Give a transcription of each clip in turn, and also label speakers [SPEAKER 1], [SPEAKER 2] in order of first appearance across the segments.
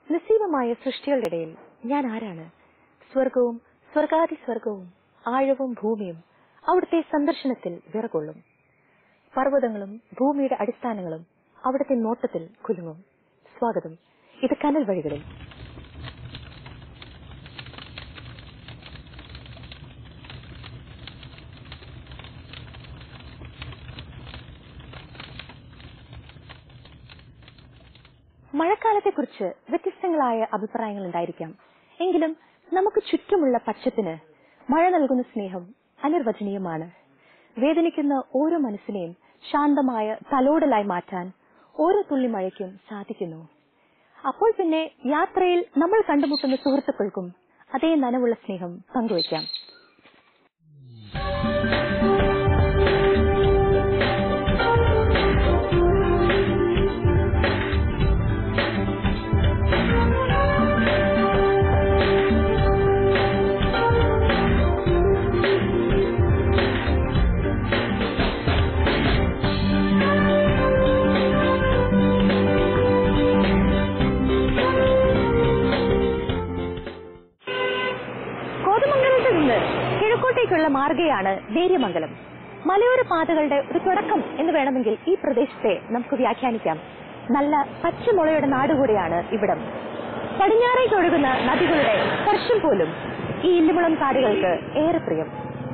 [SPEAKER 1] നിസ്സീമമായ സൃഷ്ടികളുടെ ഇടയിൽ ഞാൻ ആരാണ് സ്വർഗവും സ്വർഗാതി സ്വർഗവും ആഴവും ഭൂമിയും അവിടുത്തെ സന്ദർശനത്തിൽ വിറകൊള്ളും പർവ്വതങ്ങളും ഭൂമിയുടെ അടിസ്ഥാനങ്ങളും അവിടുത്തെ നോട്ടത്തിൽ കുലുങ്ങും സ്വാഗതം ഇത് കനൽ വഴികളിൽ മഴക്കാലത്തെക്കുറിച്ച് വ്യത്യസ്തങ്ങളായ അഭിപ്രായങ്ങൾ ഉണ്ടായിരിക്കാം എങ്കിലും നമുക്ക് ചുറ്റുമുള്ള പച്ചപ്പിന് മഴ നൽകുന്ന സ്നേഹം അനിർവചനീയമാണ് വേദനിക്കുന്ന ഓരോ മനസ്സിനെയും ശാന്തമായ തലോടലായി മാറ്റാൻ ഓരോ തുള്ളി മഴയ്ക്കും സാധിക്കുന്നു അപ്പോൾ പിന്നെ യാത്രയിൽ നമ്മൾ കണ്ടുമുട്ടുന്ന സുഹൃത്തുക്കൾക്കും അതേ നനവുള്ള സ്നേഹം പങ്കുവയ്ക്കാം കോതമംഗലത്ത് നിന്ന് കിഴക്കോട്ടേക്കുള്ള മാർഗയാണ് നേര്യമംഗലം മലയോര പാതകളുടെ ഒരു തുടക്കം എന്ന് വേണമെങ്കിൽ ഈ പ്രദേശത്തെ നമുക്ക് വ്യാഖ്യാനിക്കാം നല്ല പച്ചമുളയുടെ നാടുകൂടിയാണ് ഇവിടം പടിഞ്ഞാറേക്ക് ഒഴുകുന്ന നദികളുടെ സ്പർശം പോലും ഈ ഇല്ലുമുളം കാടുകൾക്ക് ഏറെ പ്രിയം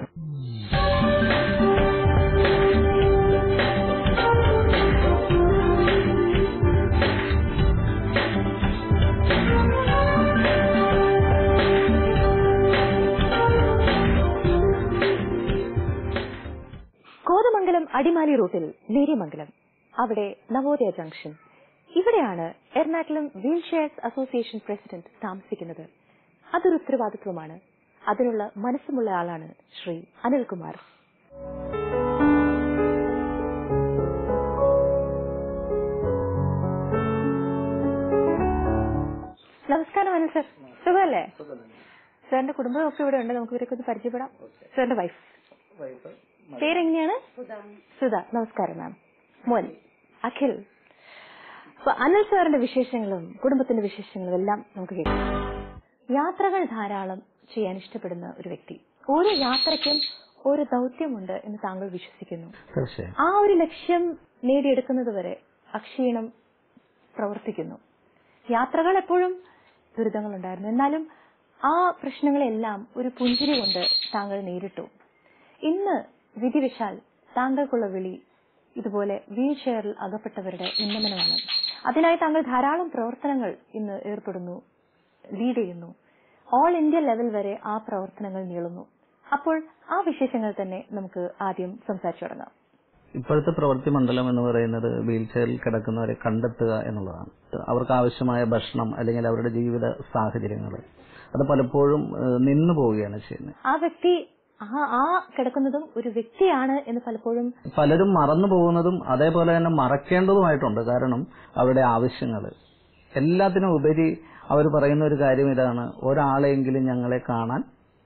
[SPEAKER 1] കോതമംഗലം അടിമാലി റൂട്ടിൽ നേര്യമംഗലം അവിടെ നവോദയ ജംഗ്ഷൻ ഇവിടെയാണ് Ernakulam wheelchairs association president താമസിക്കുന്നത് അതൊരു ഉത്തരവാദിത്വമാണ് അതിനുള്ള മനസ്സുമുള്ള ആളാണ് ശ്രീ അനിൽകുമാർ നമസ്കാരം അനിൽ സർ സുഖമല്ലേ സാറിന്റെ കുടുംബമൊക്കെ ഇവിടെ ഉണ്ട് നമുക്ക് ഇവരൊക്കെ ഒന്ന് പരിചയപ്പെടാം സാറിന്റെ വൈഫ് പേരെങ്ങനെയാണ് സുധ നമസ്കാരം മാം മോൻ അഖിൽ അപ്പൊ അനിൽ സാറിന്റെ വിശേഷങ്ങളും കുടുംബത്തിന്റെ വിശേഷങ്ങളും എല്ലാം നമുക്ക് കേൾക്കാം യാത്രകൾ ധാരാളം ചെയ്യാൻ ഇഷ്ടപ്പെടുന്ന ഒരു വ്യക്തി ഓരോ യാത്രയ്ക്കും ഓരോ ദൗത്യമുണ്ട് എന്ന് താങ്കൾ വിശ്വസിക്കുന്നു
[SPEAKER 2] തീർച്ചയായും
[SPEAKER 1] ആ ഒരു ലക്ഷ്യം നേടിയെടുക്കുന്നത് വരെ അക്ഷീണം പ്രവർത്തിക്കുന്നു യാത്രകൾ എപ്പോഴും ദുരിതങ്ങളുണ്ടായിരുന്നു എന്നാലും ആ പ്രശ്നങ്ങളെല്ലാം ഒരു പുഞ്ചിരി കൊണ്ട് താങ്കൾ നേരിട്ടു ഇന്ന് വിധിവശാൽ താങ്കൾക്കുള്ള വിളി ഇതുപോലെ വീൽ ചെയറിൽ അകപ്പെട്ടവരുടെ ഉന്നമനമാണ് അതിനായി താങ്കൾ ധാരാളം പ്രവർത്തനങ്ങൾ ഇന്ന് ഏർപ്പെടുന്നു ലീഡ് ചെയ്യുന്നു ഓൾ ഇന്ത്യ ലെവൽ വരെ ആ പ്രവർത്തനങ്ങൾ നീളുന്നു അപ്പോൾ ആ വിശേഷങ്ങൾ തന്നെ നമുക്ക് ആദ്യം സംസാരിച്ചു തുടങ്ങാം
[SPEAKER 2] ഇപ്പോഴത്തെ പ്രവൃത്തി മണ്ഡലം എന്ന് പറയുന്നത് വീൽ ചെയറിൽ കിടക്കുന്നവരെ കണ്ടെത്തുക എന്നുള്ളതാണ് അവർക്ക് ആവശ്യമായ ഭക്ഷണം അല്ലെങ്കിൽ അവരുടെ ജീവിത സാഹചര്യങ്ങൾ അത് പലപ്പോഴും ഏഹ്, നിന്നു പോവുകയാണ് ചെയ്യുന്നത്
[SPEAKER 1] ആ വ്യക്തി ആ ആ കിടക്കുന്നതും ഒരു വ്യക്തിയാണ് എന്ന് പലപ്പോഴും
[SPEAKER 2] പലരും മറന്നു പോകുന്നതും അതേപോലെ തന്നെ മറക്കേണ്ടതുമായിട്ടുണ്ട് കാരണം അവരുടെ ആവശ്യങ്ങൾ എല്ലാത്തിനും ഉപരി അവർ പറയുന്ന ഒരു കാര്യം ഇതാണ് ഒരാളെങ്കിലും ഞങ്ങളെ കാണാൻ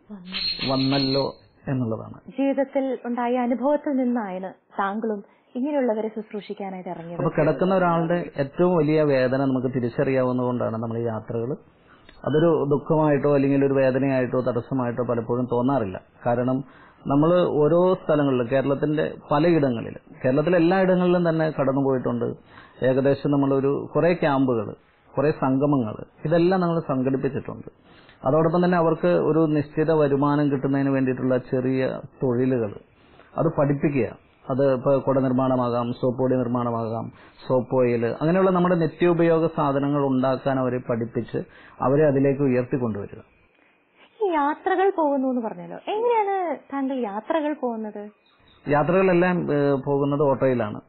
[SPEAKER 2] വന്നല്ലോ എന്നുള്ളതാണ്
[SPEAKER 1] ജീവിതത്തിൽ ഉണ്ടായ അനുഭവത്തിൽ നിന്നാണ് താങ്കളും ഇങ്ങനെയുള്ളവരെ ശുശ്രൂഷിക്കാനായിട്ട് ഇറങ്ങിയത്
[SPEAKER 2] അപ്പൊ കിടക്കുന്ന ഒരാളുടെ ഏറ്റവും വലിയ വേദന നമുക്ക് തിരിച്ചറിയാവുന്നതുകൊണ്ടാണ് നമ്മൾ ഈ യാത്രകൾ അതൊരു ദുഃഖമായിട്ടോ അല്ലെങ്കിൽ ഒരു വേദനയായിട്ടോ തടസ്സമായിട്ടോ പലപ്പോഴും തോന്നാറില്ല കാരണം നമ്മൾ ഓരോ സ്ഥലങ്ങളിലും കേരളത്തിന്റെ പലയിടങ്ങളിൽ കേരളത്തിലെ എല്ലാ ഇടങ്ങളിലും തന്നെ കടന്നു പോയിട്ടുണ്ട് ഏകദേശം നമ്മളൊരു കുറെ ക്യാമ്പുകൾ കുറെ സംഗമങ്ങൾ ഇതെല്ലാം നമ്മൾ സംഘടിപ്പിച്ചിട്ടുണ്ട് അതോടൊപ്പം തന്നെ അവർക്ക് ഒരു നിശ്ചിത വരുമാനം കിട്ടുന്നതിന് വേണ്ടിയിട്ടുള്ള ചെറിയ തൊഴിലുകൾ അത് പഠിപ്പിക്കുക അത് ഇപ്പോൾ കുട നിർമ്മാണമാകാം സോപ്പ് പൊടി നിർമ്മാണമാകാം സോപ്പ് ഓയിൽ അങ്ങനെയുള്ള നമ്മുടെ നിത്യോപയോഗ സാധനങ്ങൾ ഉണ്ടാക്കാൻ അവരെ പഠിപ്പിച്ച് അവരെ അതിലേക്ക് ഉയർത്തിക്കൊണ്ടുവരിക
[SPEAKER 1] ഈ യാത്രകൾ പോകുന്നു എന്ന് പറഞ്ഞല്ലോ എങ്ങനെയാണ് താങ്കൾ യാത്രകൾ പോകുന്നത്
[SPEAKER 2] യാത്രകളെല്ലാം ഏഹ്, പോകുന്നത് ഓട്ടോയിലാണ്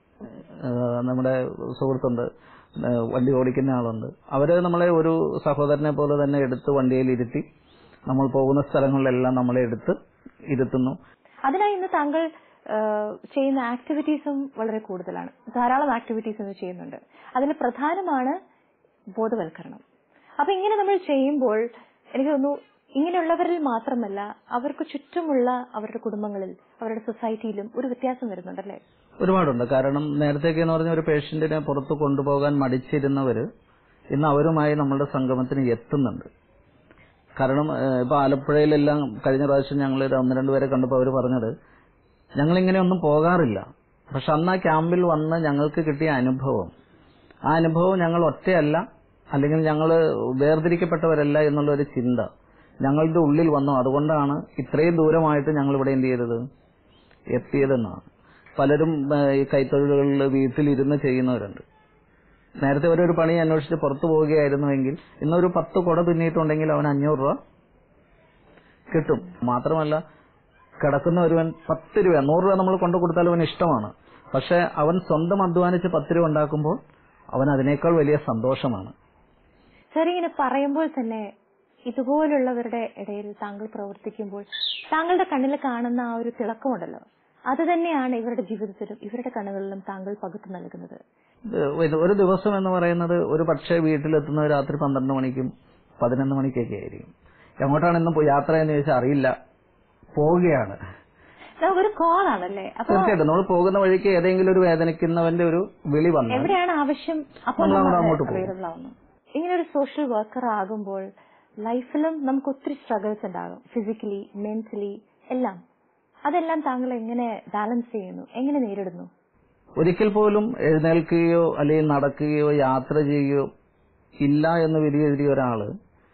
[SPEAKER 2] ഏഹ്, നമ്മുടെ സുഹൃത്തുണ്ട് ഏഹ്, വണ്ടി ഓടിക്കുന്ന ആളുണ്ട് അവര് നമ്മളെ ഒരു സഹോദരനെ പോലെ തന്നെ എടുത്ത് വണ്ടിയിൽ ഇരുത്തി നമ്മൾ പോകുന്ന സ്ഥലങ്ങളിലെല്ലാം നമ്മളെ എടുത്ത് ഇരുത്തുന്നു
[SPEAKER 1] അതിനായി ഇന്ന് താങ്കൾ ആ, ചെയ്യുന്ന ആക്ടിവിറ്റീസും വളരെ കൂടുതലാണ് ധാരാളം ആക്ടിവിറ്റീസ് ഇന്ന് ചെയ്യുന്നുണ്ട് അതിൽ പ്രധാനമാണ് ബോധവൽക്കരണം അപ്പൊ ഇങ്ങനെ നമ്മൾ ചെയ്യുമ്പോൾ എനിക്ക് തോന്നുന്നു ഇങ്ങനെയുള്ളവരിൽ മാത്രമല്ല അവർക്ക് ചുറ്റുമുള്ള അവരുടെ കുടുംബങ്ങളിൽ അവരുടെ സൊസൈറ്റിയിലും ഒരു വ്യത്യാസം വരുന്നുണ്ടല്ലേ
[SPEAKER 2] ഒരുപാടുണ്ട് കാരണം നേരത്തേക്ക് എന്ന് പറഞ്ഞ ഒരു പേഷ്യന്റിനെ പുറത്ത് കൊണ്ടുപോകാൻ മടിച്ചിരുന്നവര് ഇന്ന് അവരുമായി നമ്മളുടെ സംഗമത്തിന് എത്തുന്നുണ്ട് കാരണം ഏഹ്, ഇപ്പൊ ആലപ്പുഴയിലെല്ലാം കഴിഞ്ഞ പ്രാവശ്യം ഞങ്ങൾ ഒന്ന് രണ്ട് പേരെ കണ്ടപ്പോൾ അവർ പറഞ്ഞത് ഞങ്ങളിങ്ങനെ ഒന്നും പോകാറില്ല പക്ഷെ അന്ന് ആ ക്യാമ്പിൽ വന്ന് ഞങ്ങൾക്ക് കിട്ടിയ അനുഭവം ആ അനുഭവം ഞങ്ങൾ ഒറ്റയല്ല അല്ലെങ്കിൽ ഞങ്ങൾ വേർതിരിക്കപ്പെട്ടവരല്ല എന്നുള്ള ഒരു ചിന്ത ഞങ്ങളുടെ ഉള്ളിൽ വന്നു അതുകൊണ്ടാണ് ഇത്രയും ദൂരമായിട്ട് ഞങ്ങൾ ഇവിടെ എന്ത് ചെയ്തത് എത്തിയതെന്നാണ് പലരും ഏഹ്, ഈ കൈത്തൊഴിലുകളിൽ വീട്ടിലിരുന്ന് ചെയ്യുന്നവരുണ്ട് നേരത്തെ ഒരു പണി അന്വേഷിച്ച് പുറത്തു പോവുകയായിരുന്നുവെങ്കിൽ ഇന്നൊരു പത്ത് കുട തുന്നിയിട്ടുണ്ടെങ്കിൽ അവൻ അഞ്ഞൂറ് രൂപ കിട്ടും മാത്രമല്ല കിടക്കുന്ന ഒരുവൻ പത്ത് രൂപ നൂറ് രൂപ നമ്മൾ കൊണ്ടു കൊടുത്താൽ അവന് ഇഷ്ടമാണ് പക്ഷെ അവൻ സ്വന്തം അധ്വാനിച്ച് പത്ത് രൂപ ഉണ്ടാക്കുമ്പോൾ അവൻ അതിനേക്കാൾ വലിയ സന്തോഷമാണ്
[SPEAKER 1] സാർ ഇങ്ങനെ പറയുമ്പോൾ തന്നെ ഇതുപോലുള്ളവരുടെ ഇടയിൽ താങ്കൾ പ്രവർത്തിക്കുമ്പോൾ താങ്കളുടെ കണ്ണിൽ കാണുന്ന ആ ഒരു തിളക്കമുണ്ടല്ലോ അത് തന്നെയാണ് ഇവരുടെ ജീവിതത്തിലും ഇവരുടെ കണ്ണുകളിലും താങ്കൾ പകുത്തു നൽകുന്നത്
[SPEAKER 2] ഇത് ഒരു- ഒരു ദിവസം എന്ന് പറയുന്നത് ഒരു പക്ഷേ വീട്ടിലെത്തുന്നത് രാത്രി പന്ത്രണ്ട് മണിക്കും പതിനൊന്ന് മണിക്കൊക്കെ ആയിരിക്കും എങ്ങോട്ടാണ് ഇന്ന് പോ- യാത്ര എന്ന് ചോദിച്ചാൽ അറിയില്ല പോവുകയാണ്
[SPEAKER 1] ഒരു കോൾ ആണല്ലേ അപ്പൊ
[SPEAKER 2] തീർച്ചയായിട്ടും നമ്മൾ പോകുന്ന വഴിക്ക് ഏതെങ്കിലും ഒരു വേദനിക്കുന്നവന്റെ ഒരു വിളി വന്നാൽ
[SPEAKER 1] എവിടെയാണ് ആവശ്യം അപ്പോൾ
[SPEAKER 2] നമ്മൾ
[SPEAKER 1] നമ്മൾ
[SPEAKER 2] അങ്ങോട്ട് പോകും.
[SPEAKER 1] അവൈലബിൾ ആവുന്നു ഇങ്ങനെ ഒരു സോഷ്യൽ വർക്കർ ആകുമ്പോൾ ലൈഫിലും നമുക്ക് ഒത്തിരി സ്ട്രഗിൾസ് ഉണ്ടാകും ഫിസിക്കലി മെന്റലി എല്ലാം അതെല്ലാം താങ്കൾ എങ്ങനെ ബാലൻസ് ചെയ്യുന്നു എങ്ങനെ നേരിടുന്നു
[SPEAKER 2] ഒരിക്കൽ പോലും എഴുന്നേൽക്കുകയോ അല്ലെങ്കിൽ നടക്കുകയോ യാത്ര ചെയ്യുകയോ ഇല്ല എന്ന് വിധിയെഴുതിയ ഒരാള്